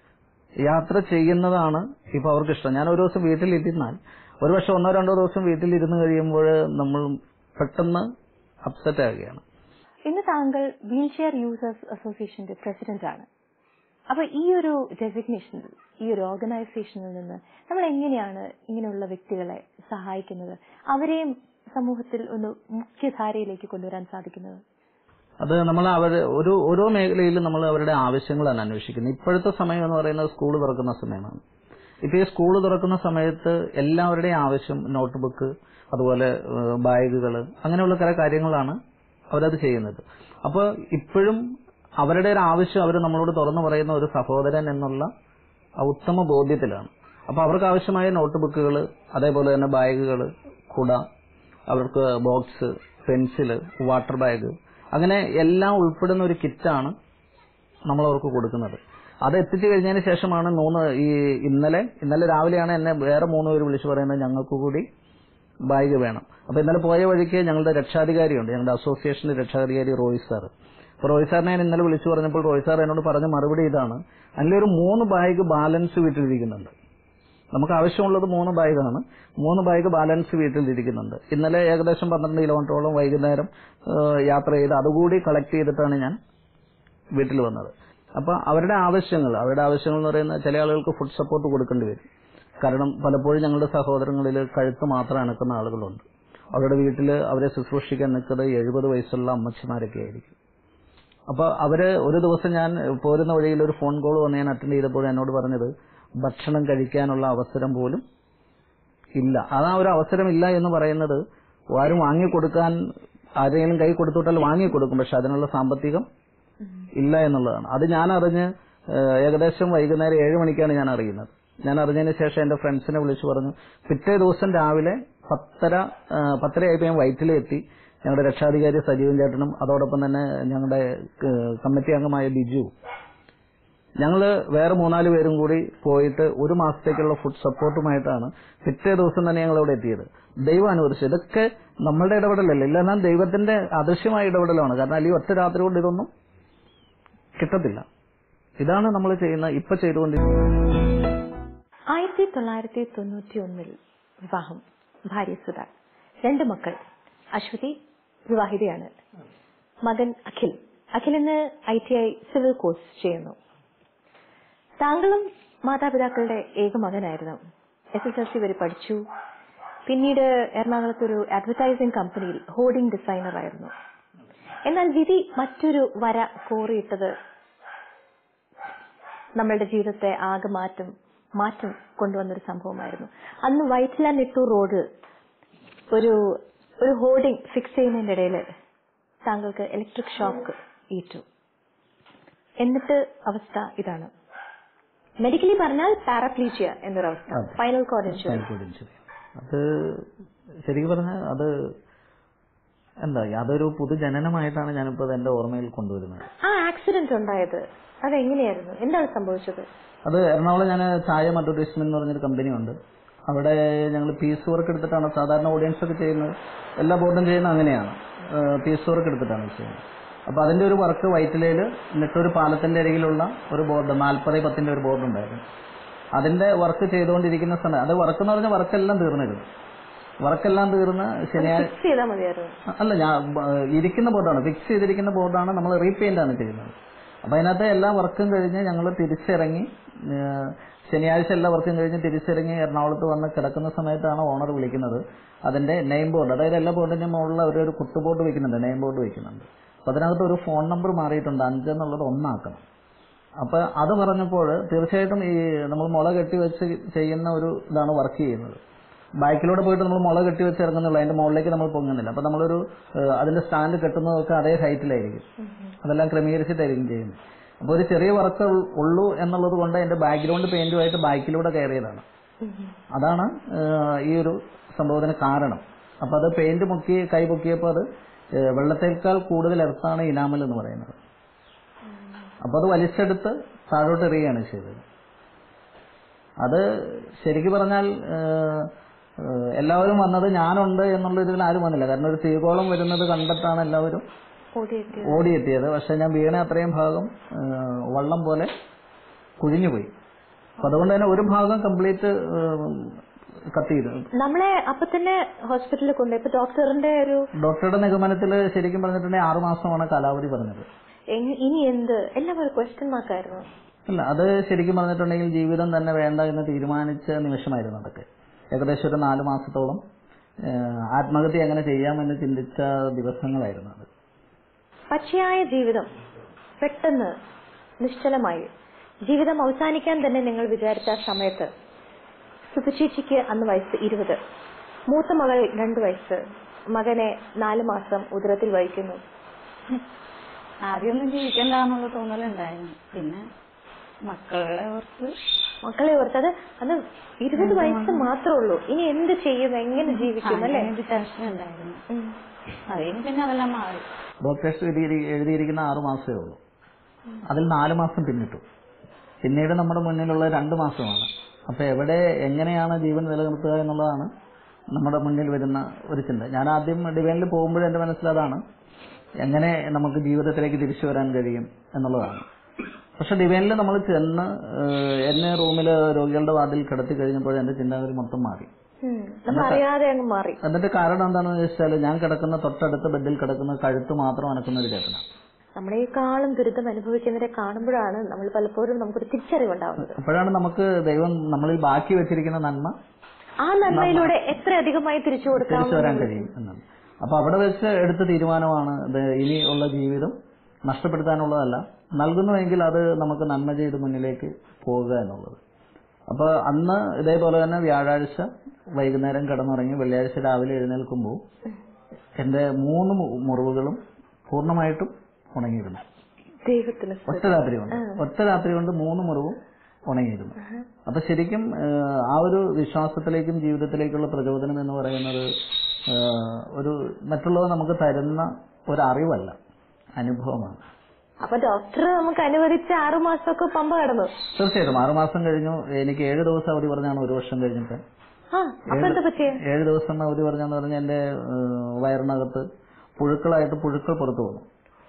[SPEAKER 2] യാത്ര ചെയ്യുന്നതാണ് ഇപ്പൊ അവർക്ക് ഇഷ്ടം ഞാൻ ഒരു ദിവസം വീട്ടിലിരുന്നാൽ ഒരു പക്ഷെ ഒന്നോ രണ്ടോ ദിവസം വീട്ടിലിരുന്ന് കഴിയുമ്പോൾ നമ്മൾ പെട്ടെന്ന് അപ്സെറ്റ് ആകുകയാണ്
[SPEAKER 1] ഇന്ന് താങ്കൾ വീൽ ചെയർ യൂസേഴ്സ് അസോസിയേഷന്റെ പ്രസിഡന്റ് ആണ് അപ്പൊ ഈ ഒരു ഡെസിഗ്നേഷനിൽ ഈ ഒരു ഓർഗനൈസേഷനിൽ നിന്ന് നമ്മൾ എങ്ങനെയാണ് ഇങ്ങനെയുള്ള വ്യക്തികളെ സഹായിക്കുന്നത് അവരെയും സമൂഹത്തിൽ ഒന്ന് മുഖ്യധാരയിലേക്ക് കൊണ്ടുവരാൻ സാധിക്കുന്നത്
[SPEAKER 2] അത് നമ്മൾ അവർ ഒരു ഓരോ മേഖലയിലും നമ്മൾ അവരുടെ ആവശ്യങ്ങളാണ് അന്വേഷിക്കുന്നത് ഇപ്പോഴത്തെ സമയം എന്ന് പറയുന്നത് സ്കൂൾ തുറക്കുന്ന സമയമാണ് ഇപ്പൊ ഈ സ്കൂൾ തുറക്കുന്ന സമയത്ത് എല്ലാവരുടെയും ആവശ്യം നോട്ട്ബുക്ക് അതുപോലെ ബാഗുകൾ അങ്ങനെയുള്ള കുറെ കാര്യങ്ങളാണ് അവരത് ചെയ്യുന്നത് അപ്പോൾ ഇപ്പോഴും അവരുടെ ഒരു ആവശ്യം അവർ നമ്മളോട് തുറന്നു പറയുന്ന ഒരു സഹോദരൻ എന്നുള്ള ആ ഉത്തമ ബോധ്യത്തിലാണ് അപ്പൊ അവർക്ക് ആവശ്യമായ നോട്ട്ബുക്കുകൾ അതേപോലെ തന്നെ ബാഗുകൾ കുട അവർക്ക് ബോക്സ് പെൻസില് വാട്ടർ ബാഗ് അങ്ങനെ എല്ലാം ഉൾപ്പെടുന്ന ഒരു കിറ്റാണ് നമ്മൾ അവർക്ക് കൊടുക്കുന്നത് അത് എത്തിച്ചു കഴിഞ്ഞതിന് ശേഷമാണ് മൂന്ന് ഈ ഇന്നലെ ഇന്നലെ രാവിലെയാണ് എന്നെ വേറെ മൂന്ന് പേര് വിളിച്ചു പറയുന്നത് ഞങ്ങൾക്ക് കൂടി ബാഗ് വേണം അപ്പൊ ഇന്നലെ പോയ വഴിക്ക് ഞങ്ങളുടെ രക്ഷാധികാരിയുണ്ട് ഞങ്ങളുടെ അസോസിയേഷന്റെ രക്ഷാധികാരി റോയ് സാർ അപ്പൊ റോയ് സാറിനെ ഞാൻ ഇന്നലെ വിളിച്ചു പറഞ്ഞപ്പോൾ റോയ് സാർ എന്നോട് പറഞ്ഞ മറുപടി ഇതാണ് അതിലൊരു മൂന്ന് ബാഗ് ബാലൻസ് വീട്ടിലിരിക്കുന്നുണ്ട് നമുക്ക് ആവശ്യമുള്ളത് മൂന്ന് ബാഗാണ് മൂന്ന് ബാഗ് ബാലൻസ് വീട്ടിലിരിക്കുന്നുണ്ട് ഇന്നലെ ഏകദേശം പന്ത്രണ്ട് കിലോമീറ്ററോളം വൈകുന്നേരം ഏഹ്, യാത്ര ചെയ്ത് അതുകൂടി കളക്ട് ചെയ്തിട്ടാണ് ഞാൻ വീട്ടിൽ വന്നത് അപ്പൊ അവരുടെ ആവശ്യങ്ങൾ അവരുടെ ആവശ്യങ്ങൾ എന്ന് പറയുന്ന ചില ആളുകൾക്ക് ഫുഡ് സപ്പോർട്ട് കൊടുക്കേണ്ടി വരും കാരണം പലപ്പോഴും ഞങ്ങളുടെ സഹോദരങ്ങളിൽ കഴുത്ത് മാത്രം അണക്കുന്ന ആളുകളുണ്ട് അവരുടെ വീട്ടിൽ അവരെ ശുശ്രൂഷിക്കാൻ നിൽക്കുന്നത് എഴുപത് വയസ്സുള്ള അമ്മച്ചിമാരൊക്കെ ആയിരിക്കും അപ്പൊ അവര് ഒരു ദിവസം ഞാൻ പോരുന്ന വഴിയിൽ ഒരു ഫോൺ കോൾ വന്ന് ഞാൻ അറ്റൻഡ് ചെയ്തപ്പോൾ എന്നോട് പറഞ്ഞത് ഭക്ഷണം കഴിക്കാനുള്ള അവസരം പോലും ഇല്ല അതാ ഒരു അവസരമില്ല എന്ന് പറയുന്നത് ആരും വാങ്ങിക്കൊടുക്കാൻ ആരെങ്കിലും കൈ കൊടുത്തുവിട്ടാൽ വാങ്ങിക്കൊടുക്കും പക്ഷെ അതിനുള്ള സാമ്പത്തികം ഇല്ല എന്നുള്ളതാണ് അത് ഞാൻ അറിഞ്ഞ് ഏഹ്, ഏകദേശം വൈകുന്നേരം ഏഴ് മണിക്കാണ് ഞാൻ അറിയുന്നത് ഞാൻ അറിഞ്ഞതിന് ശേഷം എന്റെ ഫ്രണ്ട്സിനെ വിളിച്ചു പറഞ്ഞു പിറ്റേ ദിവസം രാവിലെ പത്തര ഏഹ്, പത്തരയായപ്പോൾ ഞാൻ വൈറ്റിലെത്തി ഞങ്ങളുടെ രക്ഷാധികാരി സജീവൻ ചേട്ടനും അതോടൊപ്പം തന്നെ ഞങ്ങളുടെ ഏഹ്, കമ്മിറ്റി അംഗമായ ബിജു ഞങ്ങള് വേറെ മൂന്നാല് പേരും കൂടി പോയിട്ട് ഒരു മാസത്തേക്കുള്ള ഫുഡ് സപ്പോർട്ടുമായിട്ടാണ് പിറ്റേ ദിവസം തന്നെ ഞങ്ങൾ ഇവിടെ എത്തിയത് ദൈവം അനുവദിച്ചു ഇതൊക്കെ നമ്മളുടെ ഇടപെടലല്ല ഇല്ല എന്നാൽ ദൈവത്തിന്റെ അദൃശ്യമായ ഇടപെടലാണ് കാരണം അല്ലെങ്കിൽ ഒറ്റ രാത്രി കൊണ്ട് ഇതൊന്നും കിട്ടത്തില്ല ഇതാണ് നമ്മൾ ചെയ്യുന്ന ഇപ്പൊ ചെയ്തുകൊണ്ടിരിക്കുന്നത്
[SPEAKER 1] ആയിരത്തി തൊള്ളായിരത്തി തൊണ്ണൂറ്റി ഒന്നിൽ വിവാഹം ഭാര്യ സുധ രണ്ട് മക്കൾ അശ്വതി വിവാഹിതയാണ് മകൻ അഖിൽ അഖിൽ ഇന്ന് I T I civil course ചെയ്യുന്നു താങ്കളും മാതാപിതാക്കളുടെ ഏക മകനായിരുന്നു എസ് എസ് എൽ സി വരെ പഠിച്ചു പിന്നീട് എറണാകുളത്ത് ഒരു അഡ്വർടൈസിംഗ് കമ്പനിയിൽ ഹോർഡിംഗ് ഡിസൈനർ ആയിരുന്നു എന്നാൽ വിധി മറ്റൊരു വര കോറിയിട്ടത് നമ്മളുടെ ജീവിതത്തെ ആകെ മാറ്റം മാറ്റം കൊണ്ടുവന്നൊരു സംഭവമായിരുന്നു അന്ന് വൈറ്റില നെട്ടൂർ റോഡിൽ ഒരു ഒരു ഹോർഡിംഗ് ഫിക്സ് ചെയ്യുന്നതിന്റെ ഇടയിൽ താങ്കൾക്ക് ഇലക്ട്രിക് ഷോക്ക് ഏറ്റു എന്നിട്ട് അവസ്ഥ ഇതാണ് മെഡിക്കലി പറഞ്ഞാൽ പാരപ്ലീജിയ എന്നൊരവസ്ഥ
[SPEAKER 2] അതെ.
[SPEAKER 1] Spinal cord insurance
[SPEAKER 2] Spinal injury. അത് ശരിക്കും പറഞ്ഞാൽ അത് എന്താ അതൊരു പുതുജനനമായിട്ടാണ് ഞാനിപ്പോ അത് എന്റെ ഓർമ്മയിൽ കൊണ്ടുവരുന്നത്
[SPEAKER 1] ആ ആക്സിഡന്റ് ഉണ്ടായത് അതെങ്ങനെയായിരുന്നു എന്താണ് സംഭവിച്ചത്
[SPEAKER 2] അത് എറണാകുളം ഞാൻ ചായ അഡ്വർടൈസ്മെന്റ് എന്ന് പറഞ്ഞൊരു കമ്പനിയുണ്ട് അവിടെ ഞങ്ങൾ പീസ് വർക്ക് എടുത്തിട്ടാണ് സാധാരണ ഓഡിയൻസ് ഒക്കെ ചെയ്യുന്നത് എല്ലാ ബോർഡും ചെയ്യുന്നത് അങ്ങനെയാണ് പീസ് വർക്ക് എടുത്തിട്ടാണ് ചെയ്യുന്നത് അപ്പോൾ അതിന്റെ ഒരു വർക്ക് വൈറ്റിലയിൽ നെട്ടൂർ പാലത്തിന്റെ അരികിലുള്ള ഒരു ബോർഡ് നാൽപ്പത് പത്തിന്റെ ഒരു ബോർഡ് ഉണ്ടായിരുന്നു അതിന്റെ വർക്ക് ചെയ്തുകൊണ്ടിരിക്കുന്ന സമയം അത് വർക്ക് എന്ന് പറഞ്ഞാൽ വർക്കെല്ലാം തീർന്നിരുന്നു വർക്കെല്ലാം തീർന്ന് ശനിയാഴ്ച
[SPEAKER 1] ഫിക്സ് ചെയ്താൽ മതിയായിരുന്നു
[SPEAKER 2] അല്ല ഞാൻ ബ- ഇരിക്കുന്ന ബോർഡാണ് ഫിക്സ് ചെയ്തിരിക്കുന്ന ബോർഡാണ് നമ്മൾ റീപെയിന്റ് ആണ് ചെയ്യുന്നത് അപ്പൊ അതിനകത്ത് എല്ലാ വർക്കും കഴിഞ്ഞ് ഞങ്ങൾ തിരിച്ചിറങ്ങി ഏഹ്, ശനിയാഴ്ച എല്ലാ വർക്കും കഴിഞ്ഞ് തിരിച്ചിറങ്ങി എറണാകുളത്ത് വന്ന് കിടക്കുന്ന സമയത്താണ് ഓണർ വിളിക്കുന്നത് അതിന്റെ നെയിം ബോർഡ് അതായത് എല്ലാ ബോർഡിന്റെ മുകളിൽ അവർ ഒരു കുത്തു ബോർഡ് വെക്കുന്നുണ്ട് നെയിം ബോർഡ് വെക്കുന്നുണ്ട് അപ്പൊ അതിനകത്ത് ഒരു ഫോൺ നമ്പർ മാറിയിട്ടുണ്ട് അഞ്ചെന്നുള്ളത് ഒന്നാക്കണം അപ്പൊ അത് പറഞ്ഞപ്പോൾ തീർച്ചയായിട്ടും ഈ നമ്മൾ മുള കെട്ടി വെച്ച് ചെയ്യുന്ന ഒരു ഇതാണ് വർക്ക് ചെയ്യുന്നത് ബൈക്കിലൂടെ പോയിട്ട് നമ്മൾ മുള കെട്ടി വെച്ച് ഇറങ്ങുന്നില്ല അതിന്റെ മുകളിലേക്ക് നമ്മൾ പൊങ്ങുന്നില്ല അപ്പൊ നമ്മളൊരു ഏഹ്, അതിന്റെ സ്റ്റാൻഡ് കെട്ടുന്നതൊക്കെ അതേ ഹൈറ്റിലായിരിക്കും അതെല്ലാം ക്രമീകരിച്ചിട്ടായിരിക്കും ചെയ്യുന്നത് അപ്പോൾ ഒരു ചെറിയ വർക്ക് ഉള്ളൂ എന്നുള്ളത് കൊണ്ട് അതിന്റെ ബാക്ക്ഗ്രൗണ്ട് പെയിന്റുമായിട്ട് ബൈക്കിലൂടെ കയറിയതാണ് അതാണ് ഏഹ്, ഈ ഒരു സംഭവത്തിന് കാരണം അപ്പൊ അത് പെയിന്റ് മുക്കി കൈ പൊക്കിയപ്പോൾ അത് ഏഹ്, വെള്ളത്തേക്കാൾ കൂടുതൽ എർത്താണ് ഇനാമൽ എന്ന് പറയുന്നത് അപ്പൊ അത് വലിച്ചെടുത്ത് താഴോട്ട് എറിയുകയാണ് ചെയ്തത് അത് ശരിക്കും പറഞ്ഞാൽ ഏഹ്, ഏഹ്, എല്ലാവരും വന്നത് ഞാനുണ്ട് എന്നുള്ള ഇതിൽ ആരും വന്നില്ല കാരണം ഒരു തീകോളം വരുന്നത് കണ്ടിട്ടാണ് എല്ലാവരും
[SPEAKER 1] ഓടിയിട്ട്
[SPEAKER 2] ഓടിയെത്തിയത് പക്ഷെ ഞാൻ വീണ അത്രയും ഭാഗം ഏഹ്, വള്ളം പോലെ കുഴിഞ്ഞുപോയി അപ്പൊ അതുകൊണ്ട് തന്നെ ഒരു ഭാഗം കംപ്ലീറ്റ് കത്തിയത്
[SPEAKER 1] നമ്മളെ അപ്പൊ തന്നെ ഹോസ്പിറ്റലിൽ കൊണ്ടുപോയി ഇപ്പൊ ഡോക്ടറിന്റെ ഒരു
[SPEAKER 2] ഡോക്ടറുടെ നിഗമനത്തിൽ ശരിക്കും പറഞ്ഞിട്ടുണ്ടെങ്കിൽ ആറു മാസമാണ് കാലാവധി പറഞ്ഞത്
[SPEAKER 1] എങ്- ഇനി എന്ത് എല്ലാം ഒരു ക്വസ്റ്റ്യൻ മാർക്കായിരുന്നു
[SPEAKER 2] അല്ല അത് ശരിക്കും പറഞ്ഞിട്ടുണ്ടെങ്കിൽ ജീവിതം തന്നെ വേണ്ട എന്ന് തീരുമാനിച്ച നിമിഷമായിരുന്നു അതൊക്കെ ഏകദേശം ഒരു നാല് മാസത്തോളം ഏഹ്, ആത്മഹത്യ എങ്ങനെ ചെയ്യാമെന്ന് ചിന്തിച്ച ദിവസങ്ങളായിരുന്നു അത്
[SPEAKER 1] പച്ചയായ ജീവിതം പെട്ടെന്ന് നിശ്ചലമായി ജീവിതം അവസാനിക്കാൻ തന്നെ നിങ്ങൾ വിചാരിച്ച ആ സമയത്ത് സുധുചേച്ചിക്ക് അന്ന് വയസ്സ് ഇരുപത് മൂത്ത മകൾ രണ്ടു വയസ്സ് മകനെ നാല് മാസം ഉദരത്തിൽ വഹിക്കുന്നു
[SPEAKER 3] ആദ്യമൊന്നും ജീവിക്കണ്ട എന്നുള്ള തോന്നലുണ്ടായിരുന്നു പിന്നെ മക്കളെ ഓർത്ത്
[SPEAKER 1] മക്കളെ ഓർത്തത് അന്ന് ഇരുപത് വയസ്സ് മാത്രമേ ഉള്ളൂ ഇനി എന്ത് ചെയ്യും എങ്ങനെ ജീവിക്കും അല്ലേ
[SPEAKER 3] അങ്ങനെ ഒരു ടെൻഷൻ ഉണ്ടായിരുന്നു
[SPEAKER 1] ഉം.
[SPEAKER 3] അതിന് പിന്നെ അതെല്ലാം മാറി
[SPEAKER 2] ഡോക്ടേഴ്സ് എഴുതി- എഴുതിയിരിക്കുന്ന ആറു മാസമേ ഉള്ളൂ അതിൽ നാല് മാസം പിന്നിട്ടു പിന്നീട് നമ്മുടെ മുന്നിലുള്ള രണ്ട് മാസമാണ് അപ്പൊ എവിടെ എങ്ങനെയാണ് ജീവൻ നിലനിർത്തുക എന്നുള്ളതാണ് നമ്മുടെ മുന്നിൽ വരുന്ന ഒരു ചിന്ത ഞാൻ ആദ്യം ഡിവൈനിൽ പോകുമ്പോഴും എന്റെ മനസ്സിലതാണ് എങ്ങനെ നമുക്ക് ജീവിതത്തിലേക്ക് തിരിച്ചു വരാൻ കഴിയും എന്നുള്ളതാണ് പക്ഷെ ഡിവൈനിൽ നമ്മൾ ചെന്ന് ഏഹ്, എന്നെ റൂമിൽ രോഗികളുടെ വാർഡിൽ കിടത്തി കഴിഞ്ഞപ്പോൾ എന്റെ ചിന്താഗതി മൊത്തം മാറി
[SPEAKER 1] ഉം. നമ്മൾ അറിയാതെ അങ്ങ് മാറി
[SPEAKER 2] അതിന്റെ കാരണം എന്താണെന്ന് വെച്ചാൽ ഞാൻ കിടക്കുന്ന തൊട്ടടുത്ത ബെഡിൽ കിടക്കുന്ന കഴുത്ത് മാത്രം അനക്കുന്ന ഒരു ചേട്ടനാണ്
[SPEAKER 1] നമ്മളെക്കാളും ദുരിതം അനുഭവിക്കുന്നവരെ കാണുമ്പോഴാണ് നമ്മൾ പലപ്പോഴും നമുക്കൊരു തിരിച്ചറിവുണ്ടാവുന്നത്
[SPEAKER 2] അപ്പോഴാണ് നമുക്ക് ദൈവം നമ്മളിൽ ബാക്കി വെച്ചിരിക്കുന്ന നന്മ
[SPEAKER 1] ആ നന്മയിലൂടെ എത്ര അധികമായി തിരിച്ചു കൊടുക്കാം
[SPEAKER 2] തിരിച്ചു വരാൻ കഴിയും എന്നാണ് അപ്പൊ അവിടെ വെച്ച് എടുത്ത തീരുമാനമാണ് ഇത് ഇനി ഉള്ള ജീവിതം നഷ്ടപ്പെടുത്താനുള്ളതല്ല നൽകുന്നുവെങ്കിൽ അത് നമുക്ക് നന്മ ചെയ്ത് മുന്നിലേക്ക് പോവുക എന്നുള്ളത് അപ്പൊ അന്ന് ഇതേപോലെ തന്നെ വ്യാഴാഴ്ച വൈകുന്നേരം കിടന്നുറങ്ങി വെള്ളിയാഴ്ച രാവിലെ എഴുന്നേൽക്കുമ്പോൾ എന്റെ മൂന്ന് മു- മുറിവുകളും പൂർണ്ണമായിട്ടും ഉണങ്ങിയിരുന്നു
[SPEAKER 1] ദൈവത്തിന്
[SPEAKER 2] ഒറ്റ രാത്രി കൊണ്ട് ഒറ്റ രാത്രി കൊണ്ട് മൂന്ന് മുറിവും ഉണങ്ങിയിരുന്നു അപ്പൊ ശരിക്കും ഏഹ്, ആ ഒരു വിശ്വാസത്തിലേക്കും ജീവിതത്തിലേക്കുള്ള പ്രചോദനം എന്ന് പറയുന്നത് ഏഹ്, ഒരു മറ്റുള്ളവർ നമുക്ക് തരുന്ന ഒരു അറിവല്ല അനുഭവമാണ്
[SPEAKER 1] അപ്പൊ ഡോക്ടർ നമുക്ക് അനുവദിച്ച ആറു മാസമൊക്കെ പമ്പ കടന്നു
[SPEAKER 2] തീർച്ചയായിട്ടും ആറുമാസം കഴിഞ്ഞു എനിക്ക് ഏഴ് ദിവസം അവധി പറഞ്ഞാണ് ഒരു വർഷം കഴിഞ്ഞിട്ട്
[SPEAKER 1] ആ അപ്പൊ എന്താ പറ്റിയ
[SPEAKER 2] ഏഴ് ദിവസം അവധി പറഞ്ഞെന്ന് പറഞ്ഞാൽ എന്റെ ഏഹ്, വയറിനകത്ത് പുഴുക്കളായിട്ട് പുഴുക്കൾ പുറത്തു വന്നു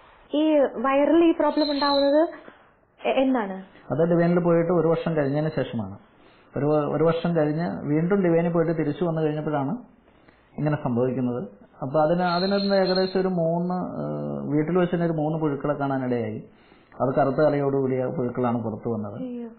[SPEAKER 1] ഈ വയറിൽ ഈ പ്രോബ്ലം ഉണ്ടാവുന്നത് എ- എന്നാണ്
[SPEAKER 2] അത് ഡിവൈനിൽ പോയിട്ട് ഒരു വർഷം കഴിഞ്ഞതിന് ശേഷമാണ് ഒരു ഒരു വർഷം കഴിഞ്ഞ് വീണ്ടും ഡിവൈനിൽ പോയിട്ട് തിരിച്ചു വന്നു കഴിഞ്ഞപ്പോഴാണ് ഇങ്ങനെ സംഭവിക്കുന്നത് അപ്പൊ അതിന് അതിനൊന്ന് ഏകദേശം ഒരു മൂന്ന് ഏഹ്, വീട്ടിൽ വെച്ച് തന്നെ ഒരു മൂന്ന് പുഴുക്കളെ കാണാനിടയായി അത് കറുത്ത കലയോടുകൂടിയ പുഴുക്കളാണ് പുറത്തു വന്നത്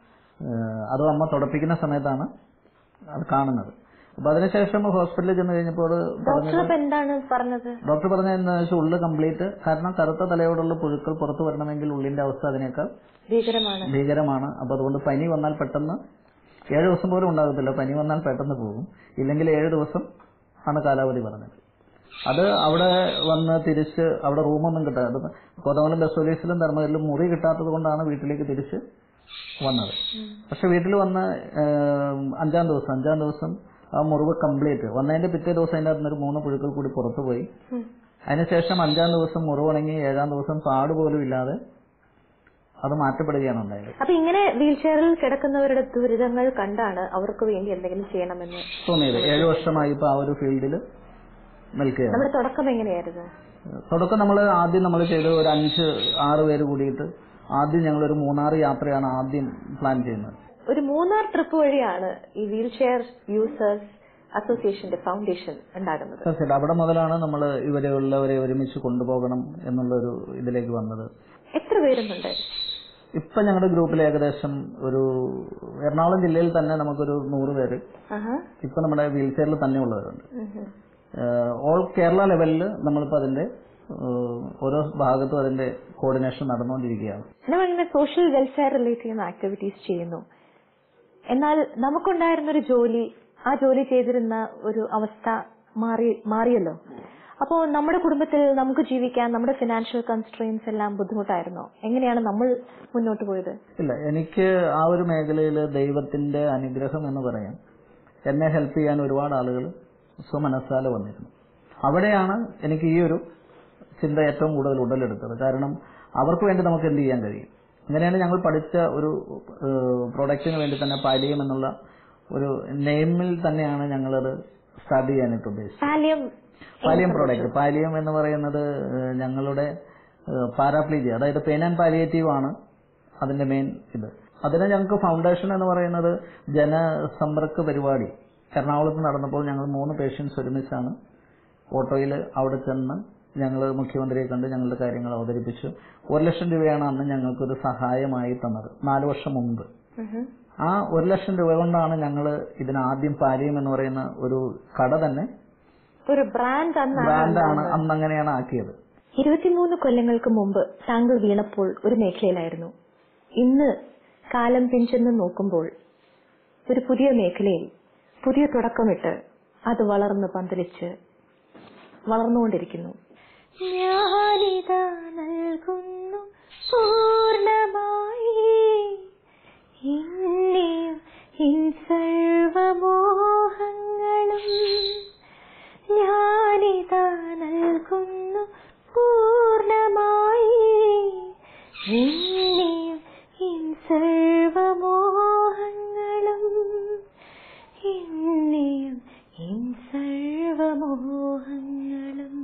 [SPEAKER 2] ഏഹ്, അത് അമ്മ തുടപ്പിക്കുന്ന സമയത്താണ് അത് കാണുന്നത് അപ്പൊ അതിനുശേഷം ഹോസ്പിറ്റലിൽ ചെന്ന് കഴിഞ്ഞപ്പോൾ
[SPEAKER 1] ഡോക്ടർ അപ്പൊ എന്താണ് പറഞ്ഞത്
[SPEAKER 2] ഡോക്ടർ പറഞ്ഞ എന്താണെന്ന് വെച്ചാൽ ഉള്ളു കംപ്ലീറ്റ് കാരണം കറുത്ത തലയോടുള്ള പുഴുക്കൾ പുറത്തു വരണമെങ്കിൽ ഉള്ളിന്റെ അവസ്ഥ അതിനേക്കാൾ
[SPEAKER 1] ഭീകരമാണ്
[SPEAKER 2] ഭീകരമാണ് അപ്പൊ അതുകൊണ്ട് പനി വന്നാൽ പെട്ടെന്ന് ഏഴ് ദിവസം പോലും ഉണ്ടാകത്തില്ല പനി വന്നാൽ പെട്ടെന്ന് പോകും ഇല്ലെങ്കിൽ ഏഴ് ദിവസം ആണ് കാലാവധി പറഞ്ഞത് അത് അവിടെ വന്ന് തിരിച്ച് അവിടെ റൂമൊന്നും കിട്ടാതെ കോതമംഗലം ബസോലീസിലും ധർമ്മയിലും മുറി കിട്ടാത്തത് കൊണ്ടാണ് വീട്ടിലേക്ക് തിരിച്ച് വന്നത് പക്ഷെ വീട്ടിൽ വന്ന് ഏഹ്, അഞ്ചാം ദിവസം അഞ്ചാം ദിവസം ആ മുറിവ് കംപ്ലീറ്റ് വന്നതിന്റെ പിറ്റേ ദിവസം അതിന്റെ അകത്തുനിന്ന് ഒരു മൂന്ന് പുഴുക്കൾ കൂടി പുറത്തു പോയി
[SPEAKER 1] ഉം.
[SPEAKER 2] അതിനുശേഷം അഞ്ചാം ദിവസം മുറിവുണങ്ങി ഏഴാം ദിവസം പാട് പോലും ഇല്ലാതെ അത് മാറ്റപ്പെടുകയാണ് ഉണ്ടായത്
[SPEAKER 1] അപ്പൊ ഇങ്ങനെ വീൽ ചെയറിൽ കിടക്കുന്നവരുടെ ദുരിതങ്ങൾ കണ്ടാണ് അവർക്ക് വേണ്ടി എന്തെങ്കിലും ചെയ്യണമെന്ന്
[SPEAKER 2] തോന്നിയത് ഏഴു വർഷമായി ഇപ്പൊ ആ ഒരു ഫീൽഡിൽ നിൽക്കുകയാണ്
[SPEAKER 1] നമ്മുടെ തുടക്കം എങ്ങനെയായിരുന്നു
[SPEAKER 2] തുടക്കം നമ്മൾ ആദ്യം നമ്മൾ ചെയ്തത് ഒരു അഞ്ച് ആറ് പേര് കൂടിയിട്ട് ആദ്യം ഞങ്ങൾ ഒരു മൂന്നാർ യാത്രയാണ് ആദ്യം പ്ലാൻ ചെയ്യുന്നത്
[SPEAKER 1] ഒരു മൂന്നാർ ട്രിപ്പ് വഴിയാണ് ഈ വീൽ ചെയർ യൂസേഴ്സ് അസോസിയേഷന്റെ ഫൗണ്ടേഷൻ ഉണ്ടാകുന്നത്
[SPEAKER 2] തീർച്ചയായിട്ടും അവിടെ മുതലാണ് നമ്മൾ ഇവരെ ഉള്ളവരെ ഒരുമിച്ച് കൊണ്ടുപോകണം എന്നുള്ളൊരു ഇതിലേക്ക് വന്നത്
[SPEAKER 1] എത്ര പേരുന്നുണ്ട്
[SPEAKER 2] ഇപ്പൊ ഞങ്ങളുടെ ഗ്രൂപ്പിൽ ഏകദേശം ഒരു എറണാകുളം ജില്ലയിൽ തന്നെ നമുക്കൊരു നൂറ് പേര്
[SPEAKER 1] ആഹാ.
[SPEAKER 2] ഇപ്പൊ നമ്മുടെ വീൽ ചെയറിൽ തന്നെ ഉള്ളവരുണ്ട്
[SPEAKER 1] ഉം ഉം.
[SPEAKER 2] ഓൾ കേരള ലെവലിൽ നമ്മളിപ്പോ അതിന്റെ ഏഹ്, ഓരോ ഭാഗത്തും അതിന്റെ കോർഡിനേഷൻ നടന്നുകൊണ്ടിരിക്കുകയാണ്
[SPEAKER 1] നമ്മൾ ഇങ്ങനെ സോഷ്യൽ വെൽഫെയർ റിലേറ്റ് ചെയ്യുന്ന ആക്ടിവിറ്റീസ് ചെയ്യുന്നു എന്നാൽ നമുക്കുണ്ടായിരുന്ന ഒരു ജോലി ആ ജോലി ചെയ്തിരുന്ന ഒരു അവസ്ഥ മാറി മാറിയല്ലോ അപ്പോ നമ്മുടെ കുടുംബത്തിൽ നമുക്ക് ജീവിക്കാൻ നമ്മുടെ ഫിനാൻഷ്യൽ കൺസ്ട്രെയിൻസ് എല്ലാം ബുദ്ധിമുട്ടായിരുന്നോ എങ്ങനെയാണ് നമ്മൾ മുന്നോട്ട് പോയത്
[SPEAKER 2] ഇല്ല എനിക്ക് ആ ഒരു മേഖലയിൽ ദൈവത്തിന്റെ അനുഗ്രഹം എന്ന് പറയാം എന്നെ ഹെൽപ്പ് ചെയ്യാൻ ഒരുപാട് ആളുകൾ സ്വമനസ്സാലെ വന്നിരുന്നു അവിടെയാണ് എനിക്ക് ഈ ഒരു ചിന്ത ഏറ്റവും കൂടുതൽ ഉടലെടുത്തത് കാരണം അവർക്ക് വേണ്ടി നമുക്ക് എന്ത് ചെയ്യാൻ കഴിയും അങ്ങനെയാണ് ഞങ്ങൾ പഠിച്ച ഒരു പ്രൊഡക്റ്റിന് വേണ്ടി തന്നെ പാലിയം എന്നുള്ള ഒരു നെയിമിൽ തന്നെയാണ് ഞങ്ങളത് സ്റ്റാർട്ട് ചെയ്യാനായിട്ട് ഉദ്ദേശിച്ചത്
[SPEAKER 1] പാലിയം
[SPEAKER 2] പാലിയം പ്രോഡക്റ്റ് പാലിയം എന്ന് പറയുന്നത് ഏഹ്, ഞങ്ങളുടെ പാരാപ്ലീജി അതായത് പെയിൻ ആൻഡ് പാലിയേറ്റീവ് ആണ് അതിന്റെ മെയിൻ ഇത് അതിന് ഞങ്ങൾക്ക് ഫൗണ്ടേഷൻ എന്ന് പറയുന്നത് ജനസമ്പർക്ക പരിപാടി എറണാകുളത്ത് നടന്നപ്പോൾ ഞങ്ങൾ മൂന്ന് പേഷ്യൻസ് ഒരുമിച്ചാണ് ഓട്ടോയിൽ അവിടെ ചെന്ന് ഞങ്ങൾ മുഖ്യമന്ത്രിയെ കണ്ട് ഞങ്ങളുടെ കാര്യങ്ങൾ അവതരിപ്പിച്ചു ഒരു ലക്ഷം രൂപയാണ് അന്ന് ഞങ്ങൾക്കൊരു സഹായമായി തന്നത് നാല് വർഷം മുമ്പ്
[SPEAKER 1] ഉം.
[SPEAKER 2] ആ ഒരു ലക്ഷം രൂപ കൊണ്ടാണ് ഞങ്ങൾ ഇതിന് ആദ്യം പാലിയം എന്ന് പറയുന്ന ഒരു കട തന്നെ
[SPEAKER 1] ഒരു ബ്രാൻഡ് അന്നാണ്
[SPEAKER 2] ബ്രാൻഡാണ് അന്ന് അങ്ങനെയാണ് ആക്കിയത്
[SPEAKER 1] ഇരുപത്തിമൂന്ന് കൊല്ലങ്ങൾക്ക് മുമ്പ് താങ്കൾ വീണപ്പോൾ ഒരു മേഖലയിലായിരുന്നു ഇന്ന് കാലം പിഞ്ചെന്ന് നോക്കുമ്പോൾ ഒരു പുതിയ മേഖലയിൽ പുതിയ തുടക്കമിട്ട് അത് വളർന്ന് പന്തലിച്ച് വളർന്നുകൊണ്ടിരിക്കുന്നു ഞാനിതാ നൽകുന്നു പൂർണ്ണമായി ഇന്നെയും ഇൻ സർവമോഹങ്ങളും ഞാനിതാ നൽകുന്നു പൂർണ്ണമായി ഇന്നെയും ഇൻ സർവമോഹങ്ങളും ഇന്നെയും ഇൻ സർവമോഹങ്ങളും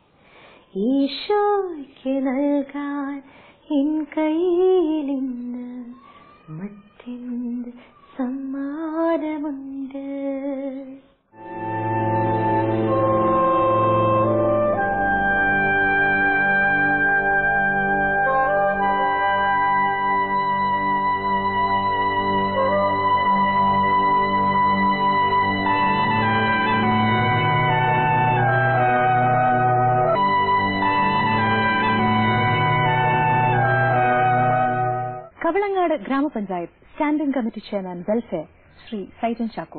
[SPEAKER 1] ഈശോയ്ക്ക് നൽകാൻ എൻ കയ്യിലിന്ന് മറ്റെന്ത് സമ്മാനമുണ്ട് കവളങ്ങാട് ഗ്രാമപഞ്ചായത്ത് standing committee chairman welfare Shri Saijan Chacko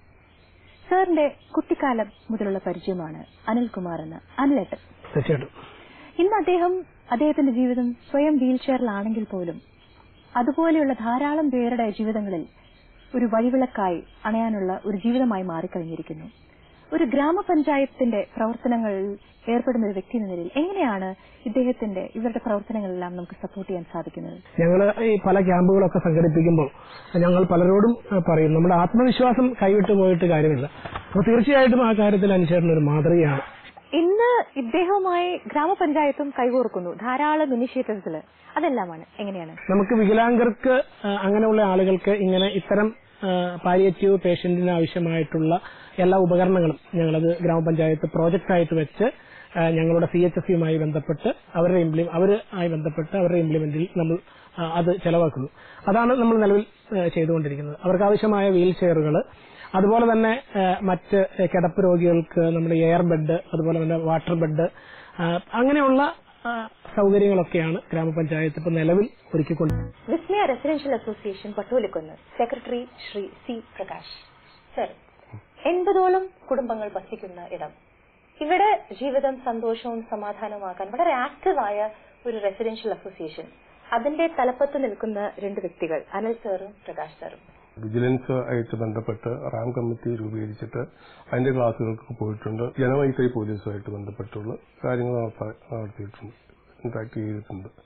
[SPEAKER 1] സാറിന്റെ കുട്ടിക്കാലം മുതലുള്ള പരിചയമാണ് അനിൽകുമാർ എന്ന അനിലേട്ടൻ
[SPEAKER 4] തീർച്ചയായിട്ടും
[SPEAKER 1] ഇന്ന് അദ്ദേഹം അദ്ദേഹത്തിന്റെ ജീവിതം സ്വയം വീൽ ചെയറിലാണെങ്കിൽ പോലും അതുപോലെയുള്ള ധാരാളം പേരുടെ ജീവിതങ്ങളിൽ ഒരു വഴിവിളക്കായി അണയാനുള്ള ഒരു ജീവിതമായി മാറിക്കഴിഞ്ഞിരിക്കുന്നു ഒരു ഗ്രാമപഞ്ചായത്തിന്റെ പ്രവർത്തനങ്ങളിൽ ഏർപ്പെടുന്ന ഒരു വ്യക്തി എന്ന നിലയിൽ എങ്ങനെയാണ് ഇദ്ദേഹത്തിന്റെ ഇവരുടെ പ്രവർത്തനങ്ങളെല്ലാം നമുക്ക് സപ്പോർട്ട് ചെയ്യാൻ സാധിക്കുന്നത്
[SPEAKER 4] ഞങ്ങൾ ഈ പല ക്യാമ്പുകളൊക്കെ സംഘടിപ്പിക്കുമ്പോൾ ഞങ്ങൾ പലരോടും ഏഹ്, പറയും നമ്മുടെ ആത്മവിശ്വാസം കൈവിട്ടു പോയിട്ട് കാര്യമില്ല അപ്പോൾ തീർച്ചയായിട്ടും ആ കാര്യത്തിൽ അനുശേഷണം ഒരു മാതൃകയാണ്
[SPEAKER 1] ഇന്ന് ഇദ്ദേഹവുമായി ഗ്രാമപഞ്ചായത്തും കൈകോർക്കുന്നു ധാരാളം ഇനിഷ്യേറ്റീവ്സിൽ അതെല്ലാമാണ് എങ്ങനെയാണ്
[SPEAKER 4] നമുക്ക് വികലാംഗർക്ക് ആ, അങ്ങനെയുള്ള ആളുകൾക്ക് ഇങ്ങനെ ഇത്തരം പാലിയേറ്റീവ് പേഷ്യന്റിന് ആവശ്യമായിട്ടുള്ള എല്ലാ ഉപകരണങ്ങളും ഞങ്ങളത് ഗ്രാമപഞ്ചായത്ത് പ്രോജക്റ്റ് ആയിട്ട് വെച്ച് ആ, ഞങ്ങളുടെ സി എച്ച് എസ് സിയുമായി ബന്ധപ്പെട്ട് അവരുടെ ഇംപ്ലിമെ അവരുമായി ബന്ധപ്പെട്ട് അവരുടെ ഇംപ്ലിമെന്റിൽ നമ്മൾ ആ, അത് ചെലവാക്കുന്നു അതാണ് നമ്മൾ നിലവിൽ ആ, ചെയ്തുകൊണ്ടിരിക്കുന്നത് അവർക്ക് ആവശ്യമായ വീൽ ചെയറുകൾ അതുപോലെ തന്നെ ആ, മറ്റ് കിടപ്പ് രോഗികൾക്ക് നമ്മുടെ എയർ ബെഡ് അതുപോലെ തന്നെ വാട്ടർ ബെഡ് ആ, അങ്ങനെയുള്ള ആ, സൗകര്യങ്ങളൊക്കെയാണ് ഗ്രാമപഞ്ചായത്ത് ഇപ്പോൾ നിലവിൽ ഒരുക്കിക്കൊണ്ട്
[SPEAKER 1] Vismaya residential association Pattolikkunnu secretary Shri C Prakash sir എൺപതോളം കുടുംബങ്ങൾ വസിക്കുന്ന ഇടം ഇവിടെ ജീവിതം സന്തോഷവും സമാധാനവുമാക്കാൻ വളരെ ആക്റ്റീവായ ഒരു റെസിഡൻഷ്യൽ അസോസിയേഷൻ അതിന്റെ തലപ്പത്ത് നിൽക്കുന്ന രണ്ട് വ്യക്തികൾ അനിൽ സാറും പ്രകാശ് സാറും
[SPEAKER 5] വിജിലൻസ് ആയിട്ട് ബന്ധപ്പെട്ട് റാം കമ്മിറ്റി രൂപീകരിച്ചിട്ട് അതിന്റെ ക്ലാസ്സുകൾക്ക് പോയിട്ടുണ്ട് ജനമൈത്രി പോലീസുമായിട്ട് ബന്ധപ്പെട്ടുള്ള കാര്യങ്ങൾ നടത്ത- നടത്തിയിട്ടുണ്ട് ഇന്ററാക്ട് ചെയ്തിട്ടുണ്ട്